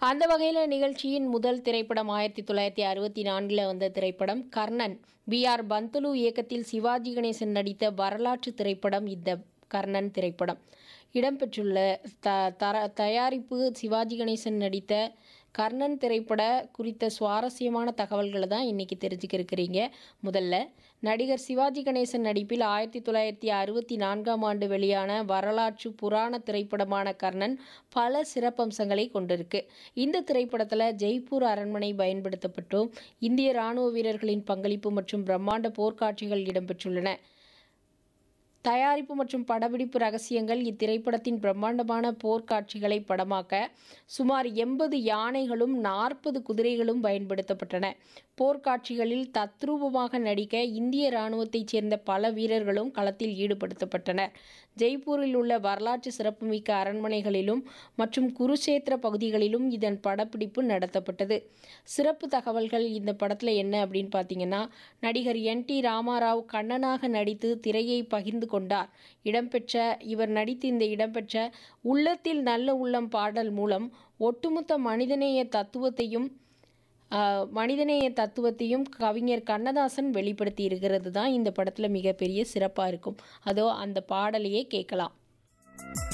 அந்த வகையில் நிகழ்ச்சியின் முதல் திரைப்படம் ஆயிரத்தி தொள்ளாயிரத்தி அறுபத்தி நான்கில் வந்த திரைப்படம் கர்ணன் பி ஆர் பந்துலு இயக்கத்தில் சிவாஜி கணேசன் நடித்த வரலாற்று திரைப்படம் இந்த கர்ணன் திரைப்படம் இடம்பெற்றுள்ள த தர தயாரிப்பு சிவாஜி கணேசன் நடித்த கர்ணன் திரைப்பட குறித்த சுவாரஸ்யமான தகவல்களை தான் இன்றைக்கி தெரிஞ்சுக்க இருக்கிறீங்க முதல்ல நடிகர் சிவாஜி கணேசன் நடிப்பில் ஆயிரத்தி தொள்ளாயிரத்தி அறுபத்தி நான்காம் ஆண்டு வெளியான வரலாற்று புராண திரைப்படமான கர்ணன் பல சிறப்பம்சங்களை கொண்டிருக்கு இந்த திரைப்படத்தில் ஜெய்ப்பூர் அரண்மனை பயன்படுத்தப்பட்டும் இந்திய இராணுவ வீரர்களின் பங்களிப்பு மற்றும் பிரம்மாண்ட போர்க்காட்சிகள் இடம்பெற்றுள்ளன தயாரிப்பு மற்றும் படப்பிடிப்பு ரகசியங்கள் இத்திரைப்படத்தின் பிரம்மாண்டமான போர்க்காட்சிகளை படமாக்க சுமார் எண்பது யானைகளும் நாற்பது குதிரைகளும் பயன்படுத்தப்பட்டன போர்க்காட்சிகளில் தத்ரூபமாக நடிக்க இந்திய இராணுவத்தைச் சேர்ந்த பல வீரர்களும் களத்தில் ஈடுபடுத்தப்பட்டனர் ஜெய்ப்பூரில் உள்ள வரலாற்று சிறப்புமிக்க அரண்மனைகளிலும் மற்றும் குருஷேத்திர பகுதிகளிலும் இதன் படப்பிடிப்பு நடத்தப்பட்டது சிறப்பு தகவல்கள் இந்த படத்தில் என்ன அப்படின்னு பார்த்தீங்கன்னா நடிகர் என் டி ராமாராவ் கண்ணனாக நடித்து திரையை பகிர்ந்து கொண்டார் இடம்பெற்ற இவர் நடித்து இந்த இடம்பெற்ற உள்ளத்தில் நல்ல உள்ளம் பாடல் மூலம் ஒட்டுமொத்த மனிதநேய தத்துவத்தையும் மனிதநேய தத்துவத்தையும் கவிஞர் கண்ணதாசன் வெளிப்படுத்தி இருக்கிறது தான் இந்த படத்தில் மிகப்பெரிய சிறப்பாக இருக்கும் அதோ அந்த பாடலையே கேட்கலாம்